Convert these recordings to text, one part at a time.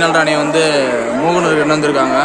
மின்னல் ராணி வந்து மூகுனூருக்கு கொண்டு வந்திருக்காங்க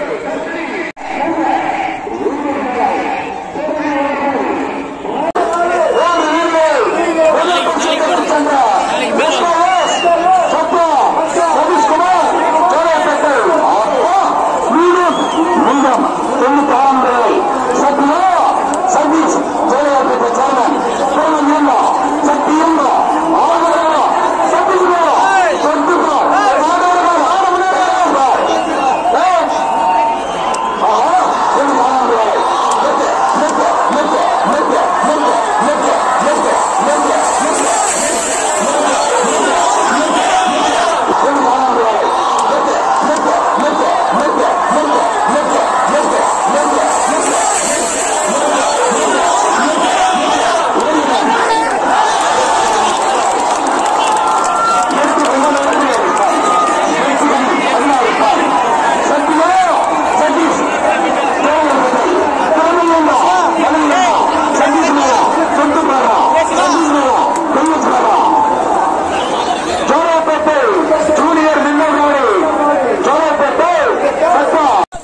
ஜூனியர் மின்னல் ராணி ஜோரப்பேட்டை சத்தா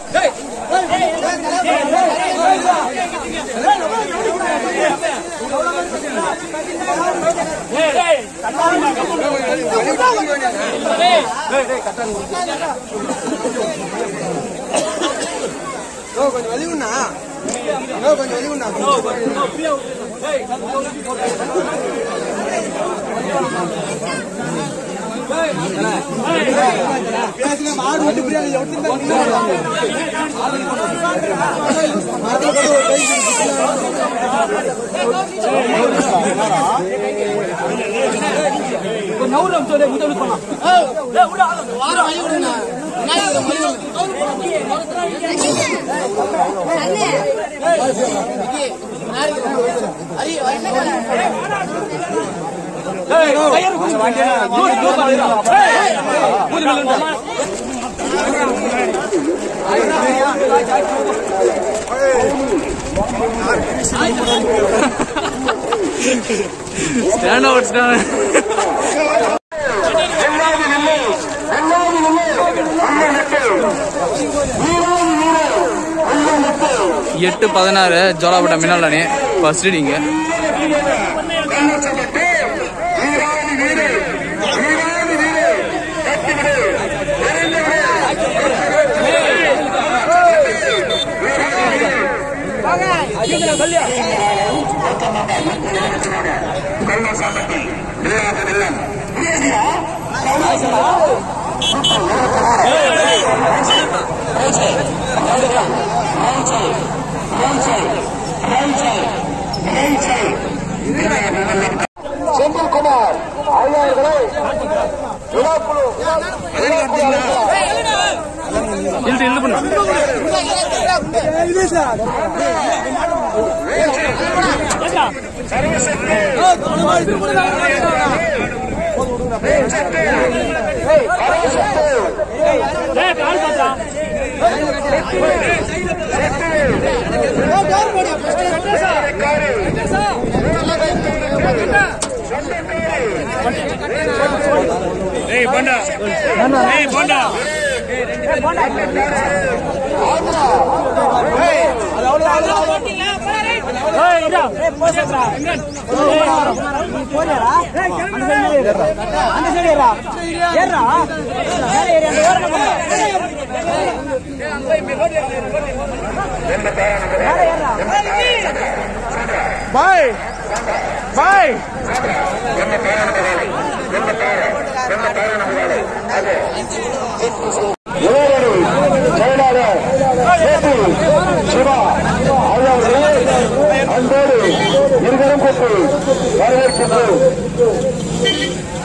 கொஞ்சம் வெளி உண்ணா கொஞ்சம் வெளி உண்ணா பேசுங்க மாடு விட்டு பிரியாணி ஸ்டாண்ட் அவுட் ஸ்டாண்ட் ரெண்டாவது நிலை ரெண்டாவது நிலை அண்ணன் நட்டு வீராதி வீரர் அண்ணன் நட்டு எட்டு பதினாறு ஜோலாப்பட்ட மின்னல் ராணி ஃபர்ஸ்ட் ரீடிங்கு கண்ணச்சப்பட்டு வீராதி வீரர் வீராதி வீரர் கட்டிவிடு நிறைந்து விடு கண்ணசாப்பட்டி வீராதி வெள்ளம் செந்தில்குமார் ஐயாயிரங்களை விழாக்குழு இழுத்து இழுத்து பண்ணு பாய் பாய் இளையரணி செயலாளர் சேது சிவா ஐயாவர்களே அன்போடு இருகரம் கொண்டு வரவேற்கின்றோம்